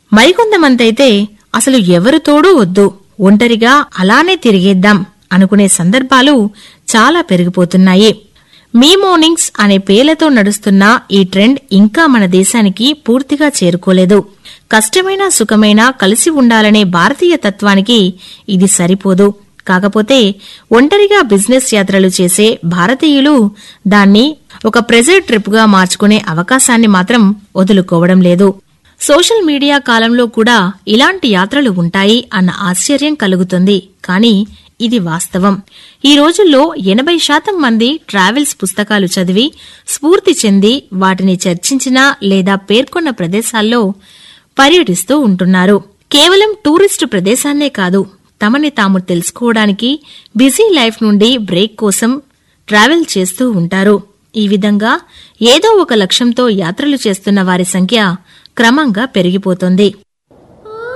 మరికొంతమందైతే అసలు ఎవరు తోడు వద్దు ఒంటరిగా అలానే తిరిగేద్దాం అనుకునే సందర్భాలు చాలా పెరిగిపోతున్నాయి మీ మార్నింగ్స్ అనే పేర్లతో నడుస్తున్న ఈ ట్రెండ్ ఇంకా మన దేశానికి పూర్తిగా చేరుకోలేదు కష్టమైన సుఖమైన కలిసి ఉండాలనే భారతీయ తత్వానికి ఇది సరిపోదు కాకపోతే ఒంటరిగా బిజినెస్ యాత్రలు చేసే భారతీయులు దాన్ని ఒక ప్రెజర్ ట్రిప్ గా మార్చుకునే అవకాశాన్ని మాత్రం వదులుకోవడం లేదు సోషల్ మీడియా కాలంలో కూడా ఇలాంటి యాత్రలు ఉంటాయి అన్న ఆశ్చర్యం కలుగుతుంది కానీ ఇది వాస్తవం ఈ రోజుల్లో ఎనభై శాతం మంది ట్రావెల్స్ పుస్తకాలు చదివి స్ఫూర్తి చెంది వాటిని చర్చించిన లేదా పేర్కొన్న ప్రదేశాల్లో పర్యటిస్తూ ఉంటున్నారు కేవలం టూరిస్టు ప్రదేశాన్నే కాదు తమని తాము తెలుసుకోవడానికి బిజీ లైఫ్ నుండి బ్రేక్ కోసం ట్రావెల్ చేస్తూ ఉంటారు ఈ విధంగా ఏదో ఒక లక్ష్యంతో యాత్రలు చేస్తున్న వారి సంఖ్య క్రమంగా పెరిగిపోతోంది